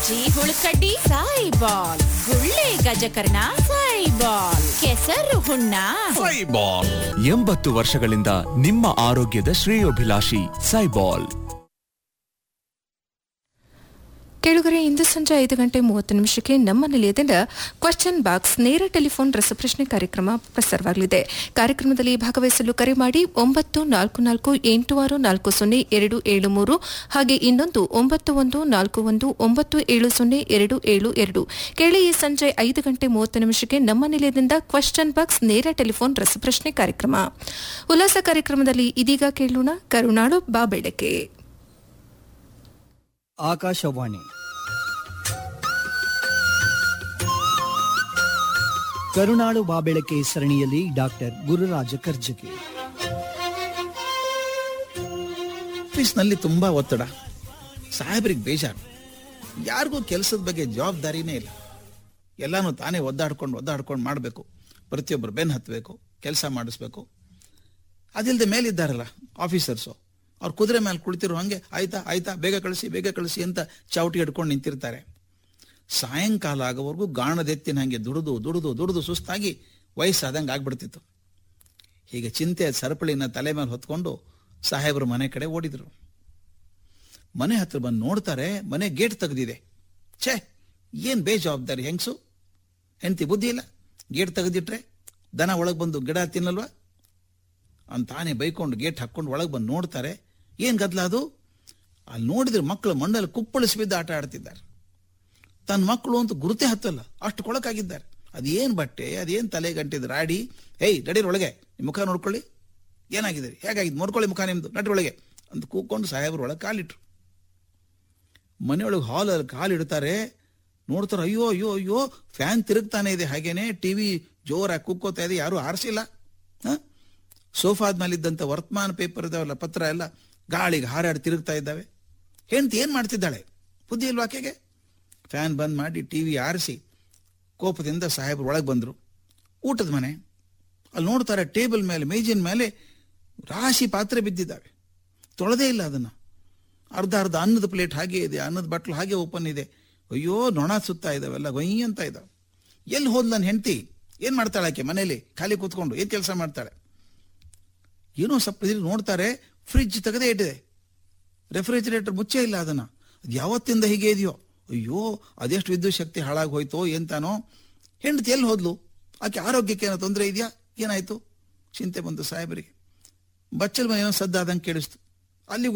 ಸಜ್ಜಿ ಹುಳುಕಡ್ಡಿ ಸಾಯಿ ಬಾಲ್ ಗುಳ್ಳೆ ಗಜಕರ್ಣ ಸಾಯಿ ಬಾಲ್ ಕೆಸರು ಹುಣ್ಣ ಸೈಬಾಲ್ ಎಂಬತ್ತು ವರ್ಷಗಳಿಂದ ನಿಮ್ಮ ಆರೋಗ್ಯದ ಶ್ರೇಯೋಭಿಲಾಷಿ ಸೈಬಾಲ್ ಕೇಳುಗರೆ ಇಂದು ಸಂಜೆ ಐದು ಗಂಟೆ ಮೂವತ್ತು ನಿಮಿಷಕ್ಕೆ ನಮ್ಮ ನಿಲಯದಿಂದ ಕ್ವಶನ್ ಬಾಕ್ಸ್ ನೇರ ಟೆಲಿಫೋನ್ ರಸಪ್ರಶ್ನೆ ಕಾರ್ಯಕ್ರಮ ಪ್ರಸಾರವಾಗಲಿದೆ ಕಾರ್ಯಕ್ರಮದಲ್ಲಿ ಭಾಗವಹಿಸಲು ಕರೆ ಮಾಡಿ ಒಂಬತ್ತು ನಾಲ್ಕು ನಾಲ್ಕು ಎಂಟು ಆರು ನಾಲ್ಕು ಸೊನ್ನೆ ಎರಡು ಏಳು ಮೂರು ಹಾಗೆ ಇನ್ನೊಂದು ಒಂಬತ್ತು ಒಂದು ನಾಲ್ಕು ಒಂದು ಒಂಬತ್ತು ಏಳು ಸೊನ್ನೆ ಎರಡು ಏಳು ಎರಡು ಕೇಳಿ ಈ ಸಂಜೆ ಐದು ಗಂಟೆ ಮೂವತ್ತು ನಿಮಿಷಕ್ಕೆ ನಮ್ಮ ನಿಲಯದಿಂದ ಕ್ವಶನ್ ಬಾಕ್ಸ್ ನೇರ ಟೆಲಿಫೋನ್ ರಸಪ್ರಶ್ನೆ ಕಾರ್ಯಕ್ರಮ ಉಲ್ಲಾಸ ಕಾರ್ಯಕ್ರಮದಲ್ಲಿ ಇದೀಗ ಕೇಳೋಣ ಕರುಣಾಳು ಬಾ ಬೆಳಕೆ ಆಕಾಶವಾಣಿ ಕರುನಾಡು ಬಾಬೆಳಕೆ ಸರಣಿಯಲ್ಲಿ ಡಾಕ್ಟರ್ ಗುರುರಾಜ ಕರ್ಜಗಿ ಆಫೀಸ್ನಲ್ಲಿ ತುಂಬಾ ಒತ್ತಡ ಸಾಹೇಬ್ರಿಗೆ ಬೇಜಾರು ಯಾರಿಗೂ ಕೆಲಸದ ಬಗ್ಗೆ ಜವಾಬ್ದಾರಿನೇ ಇಲ್ಲ ಎಲ್ಲಾನು ತಾನೇ ಒದ್ದಾಡ್ಕೊಂಡು ಒದ್ದಾಡ್ಕೊಂಡು ಮಾಡಬೇಕು ಪ್ರತಿಯೊಬ್ಬರು ಬೆನ್ನು ಹತ್ತಬೇಕು ಕೆಲಸ ಮಾಡಿಸ್ಬೇಕು ಅದಿಲ್ಲದೆ ಮೇಲಿದ್ದಾರಲ್ಲ ಆಫೀಸರ್ಸು ಅವ್ರು ಕುದುರೆ ಮೇಲೆ ಕುಳಿತಿರೋ ಹಂಗೆ ಆಯ್ತಾ ಆಯ್ತಾ ಬೇಗ ಕಳಿಸಿ ಬೇಗ ಕಳಿಸಿ ಅಂತ ಚಾವಟಿ ಹಿಡ್ಕೊಂಡು ನಿಂತಿರ್ತಾರೆ ಸಾಯಂಕಾಲ ಆಗೋವರೆಗೂ ಗಾಣದೆತ್ತಿನ ಹಂಗೆ ದುಡಿದು ದುಡಿದು ದುಡಿದು ಸುಸ್ತಾಗಿ ವಯಸ್ಸಾದಂಗೆ ಆಗ್ಬಿಡ್ತಿತ್ತು ಹೀಗೆ ಚಿಂತೆಯ ಸರಪಳಿನ ತಲೆ ಮೇಲೆ ಹೊತ್ಕೊಂಡು ಸಾಹೇಬರು ಮನೆ ಕಡೆ ಓಡಿದ್ರು ಮನೆ ಹತ್ರ ಬಂದು ನೋಡ್ತಾರೆ ಮನೆ ಗೇಟ್ ತೆಗೆದಿದೆ ಛೇ ಏನ್ ಬೇಜವಾಬ್ದಾರಿ ಹೆಂಗ್ಸು ಹೆಂಡತಿ ಬುದ್ಧಿ ಇಲ್ಲ ಗೇಟ್ ತೆಗೆದಿಟ್ರೆ ದನ ಒಳಗೆ ಬಂದು ಗಿಡ ತಿನ್ನಲ್ವಾ ಅಂತಾನೆ ಬೈಕೊಂಡು ಗೇಟ್ ಹಾಕೊಂಡು ಒಳಗೆ ಬಂದು ನೋಡ್ತಾರೆ ಏನ್ ಗದ್ಲ ಅದು ಅಲ್ಲಿ ನೋಡಿದ್ರೆ ಮಕ್ಕಳು ಮಣ್ಣಲ್ಲಿ ಕುಪ್ಪಳಿಸಿ ಬಿದ್ದು ಆಟ ಆಡ್ತಿದ್ದಾರೆ ತನ್ನ ಮಕ್ಕಳು ಅಂತ ಗುರುತೇ ಹತ್ತಲ್ಲ ಅಷ್ಟು ಕೊಳಕಾಗಿದ್ದಾರೆ ಅದೇನ್ ಬಟ್ಟೆ ಅದೇನ್ ತಲೆ ಗಂಟಿದ್ ರಾಡಿ ಏಯ್ ನಡೀರಿ ಒಳಗೆ ನಿಮ್ ಮುಖ ನೋಡ್ಕೊಳ್ಳಿ ಏನಾಗಿದೆ ಹೇಗಾಗಿದೆ ನೋಡ್ಕೊಳ್ಳಿ ಮುಖ ನಿಮ್ದು ನಡ್ರಿ ಒಳಗೆ ಅಂತ ಕೂಕೊಂಡು ಸಾಹೇಬ್ರು ಒಳಗೆ ಕಾಲಿಟ್ರು ಮನೆಯೊಳಗೆ ಹಾಲಲ್ಲಿ ಕಾಲಿಡ್ತಾರೆ ನೋಡ್ತಾರೆ ಅಯ್ಯೋ ಅಯ್ಯೋ ಅಯ್ಯೋ ಫ್ಯಾನ್ ತಿರುಗ್ತಾನೆ ಇದೆ ಹಾಗೇನೆ ಟಿವಿ ಜೋರಾಗಿ ಕುಕ್ಕೋತಾ ಇದೆ ಯಾರು ಆರಿಸಿಲ್ಲ ಸೋಫಾದ ಮೇಲಿದ್ದಂಥ ವರ್ತಮಾನ ಪೇಪರ್ ಇದಾವಲ್ಲ ಪತ್ರ ಎಲ್ಲ ಗಾಳಿಗೆ ಹಾರಾಡಿ ತಿರುಗ್ತಾ ಇದ್ದಾವೆ ಹೆಂಡತಿ ಏನ್ ಮಾಡ್ತಿದ್ದಾಳೆ ಬುದ್ಧಿ ಇಲ್ವಾ ಆಕೆಗೆ ಫ್ಯಾನ್ ಬಂದ್ ಮಾಡಿ ಟಿವಿ ಆರಿಸಿ ಕೋಪದಿಂದ ಸಾಹೇಬ್ರು ಒಳಗೆ ಬಂದ್ರು ಊಟದ ಮನೆ ಅಲ್ಲಿ ನೋಡ್ತಾರೆ ಟೇಬಲ್ ಮೇಲೆ ಮೇಜಿನ ಮೇಲೆ ರಾಶಿ ಪಾತ್ರೆ ಬಿದ್ದಿದ್ದಾವೆ ತೊಳೆದೇ ಇಲ್ಲ ಅದನ್ನ ಅರ್ಧ ಅರ್ಧ ಅನ್ನದ ಪ್ಲೇಟ್ ಹಾಗೆ ಇದೆ ಅನ್ನದ ಬಟ್ಲು ಹಾಗೆ ಓಪನ್ ಇದೆ ಅಯ್ಯೋ ನೊಣ ಸುತ್ತಾ ಇದಾವೆಲ್ಲ ಗೊಯ್ ಅಂತ ಇದಾವೆ ಎಲ್ಲಿ ಹೋದ್ ನನ್ನ ಹೆಂಡತಿ ಏನ್ ಮಾಡ್ತಾಳೆ ಆಕೆ ಮನೇಲಿ ಖಾಲಿ ಕೂತ್ಕೊಂಡು ಏನ್ ಕೆಲಸ ಮಾಡ್ತಾಳೆ ಏನೋ ಸ್ವಲ್ಪ ಇದ್ರಲ್ಲಿ ನೋಡ್ತಾರೆ ಫ್ರಿಡ್ಜ್ ತೆಗೆದೇ ಇಟ್ಟಿದೆ ರೆಫ್ರಿಜರೇಟರ್ ಮುಚ್ಚೇ ಇಲ್ಲ ಅದನ್ನ ಅದು ಯಾವತ್ತಿಂದ ಹೀಗೆ ಇದೆಯೋ ಅಯ್ಯೋ ಅದೆಷ್ಟು ವಿದ್ಯುತ್ ಶಕ್ತಿ ಹಾಳಾಗಿ ಹೋಯ್ತೋ ಎಂತಾನೋ ಹೆಂಡತಿ ಎಲ್ಲಿ ಹೋದ್ಲು ಆಕೆ ಆರೋಗ್ಯಕ್ಕೆ ಏನೋ ತೊಂದರೆ ಇದೆಯಾ ಏನಾಯ್ತು ಚಿಂತೆ ಬಂತು ಸಾಹೇಬರಿಗೆ ಬಚ್ಚಲ್ ಮನೆ ಏನೋ ಸದ್ದಾದಂಗೆ ಕೇಳಿಸ್ತು ಅಲ್ಲಿ